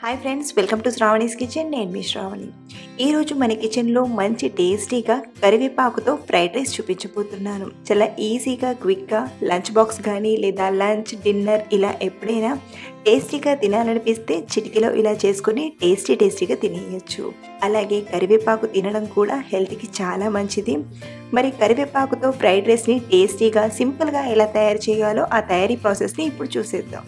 hi friends welcome to శ్రావణీస్ kitchen నేను మీ శ్రావణి ఈరోజు మన కిచెన్లో మంచి టేస్టీగా కరివేపాకుతో ఫ్రైడ్ రైస్ చూపించబోతున్నాను చాలా ఈజీగా క్విక్గా లంచ్ బాక్స్ కానీ లేదా లంచ్ డిన్నర్ ఇలా ఎప్పుడైనా టేస్టీగా తినాలనిపిస్తే చిటికలో ఇలా చేసుకుని టేస్టీ టేస్టీగా తినేయచ్చు అలాగే కరివేపాకు తినడం కూడా హెల్త్కి చాలా మంచిది మరి కరివేపాకుతో ఫ్రైడ్ రైస్ని టేస్టీగా సింపుల్గా ఎలా తయారు చేయాలో ఆ తయారీ ప్రాసెస్ని ఇప్పుడు చూసేద్దాం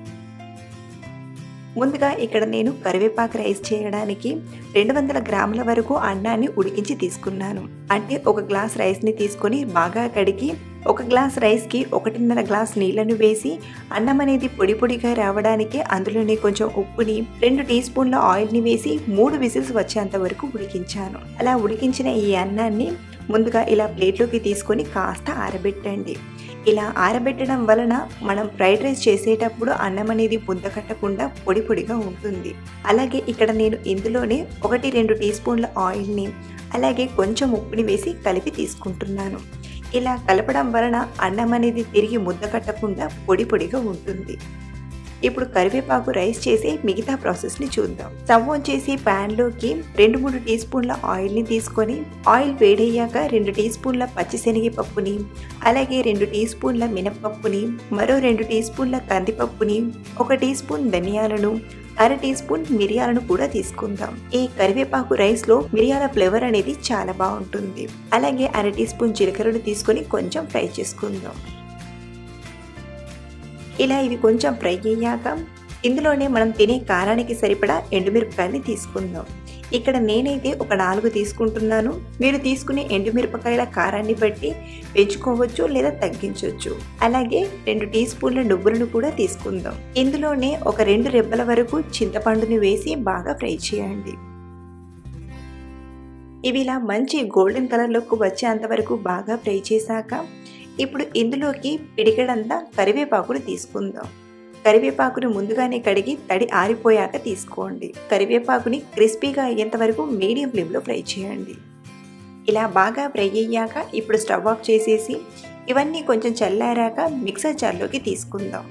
ముందుగా ఇక్కడ నేను కరివేపాకు రైస్ చేయడానికి రెండు వందల గ్రాముల వరకు అన్నాన్ని ఉడికించి తీసుకున్నాను అంటే ఒక గ్లాస్ రైస్ని తీసుకొని బాగా కడిగి ఒక గ్లాస్ రైస్కి ఒకటిన్నర గ్లాస్ నీళ్లను వేసి అన్నం అనేది పొడి పొడిగా రావడానికి అందులోనే కొంచెం ఉప్పుని రెండు టీ స్పూన్ల ఆయిల్ని వేసి మూడు విజిల్స్ వచ్చేంత వరకు ఉడికించాను అలా ఉడికించిన ఈ అన్నాన్ని ముందుగా ఇలా ప్లేట్లోకి తీసుకొని కాస్త ఆరబెట్టండి ఇలా ఆరబెట్టడం వలన మనం ఫ్రైడ్ రైస్ చేసేటప్పుడు అన్నం అనేది బుంద కట్టకుండా పొడి పొడిగా ఉంటుంది అలాగే ఇక్కడ నేను ఇందులోనే ఒకటి రెండు టీ స్పూన్ల ఆయిల్ని అలాగే కొంచెం ఉప్పుని వేసి కలిపి తీసుకుంటున్నాను ఇలా కలపడం వలన అన్నం అనేది తిరిగి ముద్ద కట్టకుండా పొడి పొడిగా ఉంటుంది ఇప్పుడు కరివేపాకు రైస్ చేసే మిగతా ప్రాసెస్ని చూద్దాం స్టవ్ ఆన్ చేసి ప్యాన్లోకి రెండు మూడు టీ స్పూన్ల ఆయిల్ని తీసుకొని ఆయిల్ వేడయ్యాక రెండు టీ స్పూన్ల పచ్చిశనగపప్పుని అలాగే రెండు టీ స్పూన్ల మినపప్పుని మరో రెండు టీ స్పూన్ల కందిపప్పుని ఒక టీ స్పూన్ ధనియాలను అర టీ స్పూన్ మిరియాలను కూడా తీసుకుందాం ఈ కరివేపాకు రైస్ లో మిరియాల ఫ్లేవర్ అనేది చాలా బాగుంటుంది అలాగే అర టీ స్పూన్ జీలకర్రను తీసుకొని కొంచెం ఫ్రై చేసుకుందాం ఇలా ఇవి కొంచెం ఫ్రై అయ్యాక ఇందులోనే మనం తినే కారానికి సరిపడా ఎండుమిరపకాయల్ని తీసుకుందాం ఇక్కడ నేనైతే ఒక నాలుగు తీసుకుంటున్నాను మీరు తీసుకునే ఎండుమిరపకాయల కారాన్ని బట్టి పెంచుకోవచ్చు లేదా తగ్గించవచ్చు అలాగే రెండు టీ స్పూన్ల నువ్వులను కూడా తీసుకుందాం ఇందులోనే ఒక రెండు రెబ్బల వరకు చింతపండుని వేసి బాగా ఫ్రై చేయండి ఇవి ఇలా మంచి గోల్డెన్ కలర్లోకి వచ్చేంత వరకు బాగా ఫ్రై చేశాక ఇప్పుడు ఇందులోకి పిడికడంతా కరివేపాకును తీసుకుందాం కరివేపాకును ముందుగానే కడిగి తడి ఆరిపోయాక తీసుకోండి కరివేపాకుని క్రిస్పీగా అయ్యేంత వరకు మీడియం ఫ్లేమ్లో ఫ్రై చేయండి ఇలా బాగా ఫ్రై అయ్యాక ఇప్పుడు స్టవ్ ఆఫ్ చేసేసి ఇవన్నీ కొంచెం చల్లారాక మిక్సర్ జార్లోకి తీసుకుందాం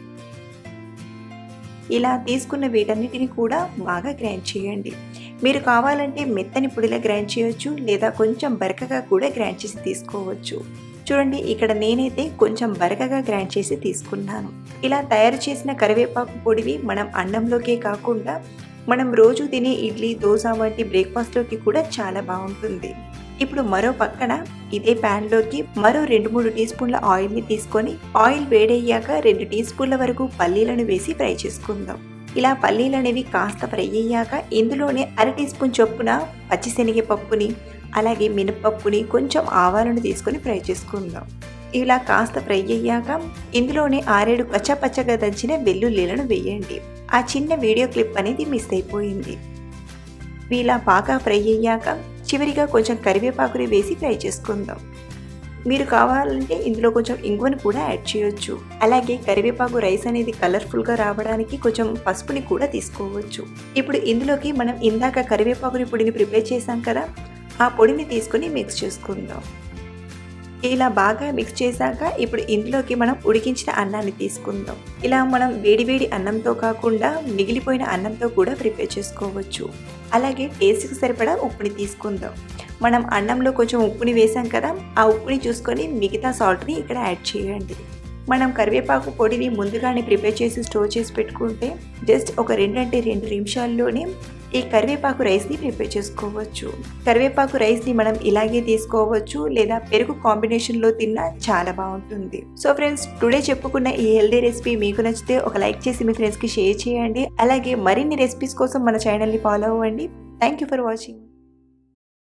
ఇలా తీసుకున్న వీటన్నిటిని కూడా బాగా గ్రైండ్ చేయండి మీరు కావాలంటే మెత్తని పొడిలా గ్రైండ్ చేయొచ్చు లేదా కొంచెం బరకగా కూడా గ్రైండ్ చేసి తీసుకోవచ్చు చూడండి ఇక్కడ నేనైతే కొంచెం బరకగా గ్రైండ్ చేసి తీసుకున్నాను ఇలా తయారు చేసిన కరివేపాకు పొడివి మనం అన్నంలోకే కాకుండా మనం రోజు తినే ఇడ్లీ దోశ వంటి బ్రేక్ఫాస్ట్లోకి కూడా చాలా బాగుంటుంది ఇప్పుడు మరో పక్కన ఇదే ప్యాన్లోకి మరో రెండు మూడు టీ స్పూన్ల ఆయిల్ని తీసుకొని ఆయిల్ వేడయ్యాక రెండు టీ స్పూన్ల వరకు పల్లీలను వేసి ఫ్రై చేసుకుందాం ఇలా పల్లీలు అనేవి కాస్త ఫ్రై అయ్యాక ఇందులోనే అర టీ స్పూన్ చొప్పున పచ్చిశనగపప్పుని అలాగే మినపప్పుని కొంచెం ఆవాలను తీసుకొని ఫ్రై చేసుకుందాం ఇలా కాస్త ఫ్రై అయ్యాక ఇందులోనే ఆరేడు పచ్చపచ్చగా దంచిన వెల్లుల్లిలను వేయండి ఆ చిన్న వీడియో క్లిప్ అనేది మిస్ అయిపోయింది ఇలా బాగా ఫ్రై అయ్యాక చివరిగా కొంచెం కరివేపాకుని వేసి ఫ్రై చేసుకుందాం మీరు కావాలంటే ఇందులో కొంచెం ఇంగువను కూడా యాడ్ చేయొచ్చు అలాగే కరివేపాకు రైస్ అనేది కలర్ఫుల్గా రావడానికి కొంచెం పసుపుని కూడా తీసుకోవచ్చు ఇప్పుడు ఇందులోకి మనం ఇందాక కరివేపాకుని పొడిని ప్రిపేర్ చేసాం కదా ఆ పొడిని తీసుకొని మిక్స్ చేసుకుందాం ఇలా బాగా మిక్స్ చేశాక ఇప్పుడు ఇందులోకి మనం ఉడికించిన అన్నాన్ని తీసుకుందాం ఇలా మనం వేడివేడి అన్నంతో కాకుండా మిగిలిపోయిన అన్నంతో కూడా ప్రిపేర్ చేసుకోవచ్చు అలాగే టేస్ట్కి సరిపడా ఉప్పుని తీసుకుందాం మనం అన్నంలో కొంచెం ఉప్పుని వేసాం కదా ఆ ఉప్పుని చూసుకొని మిగతా సాల్ట్ని ఇక్కడ యాడ్ చేయండి మనం కరివేపాకు పొడిని ముందుగానే ప్రిపేర్ చేసి స్టోర్ చేసి పెట్టుకుంటే జస్ట్ ఒక రెండంటే రెండు నిమిషాల్లోనే ఈ కరివేపాకు రైస్ని ప్రిపేర్ చేసుకోవచ్చు కరివేపాకు రైస్ని మనం ఇలాగే తీసుకోవచ్చు లేదా పెరుగు కాంబినేషన్లో తిన్నా చాలా బాగుంటుంది సో ఫ్రెండ్స్ టుడే చెప్పుకున్న ఈ హెల్దీ రెసిపీ మీకు నచ్చితే ఒక లైక్ చేసి మీ ఫ్రెండ్స్కి షేర్ చేయండి అలాగే మరిన్ని రెసిపీస్ కోసం మన ఛానల్ని ఫాలో అవ్వండి థ్యాంక్ యూ ఫర్ వాచింగ్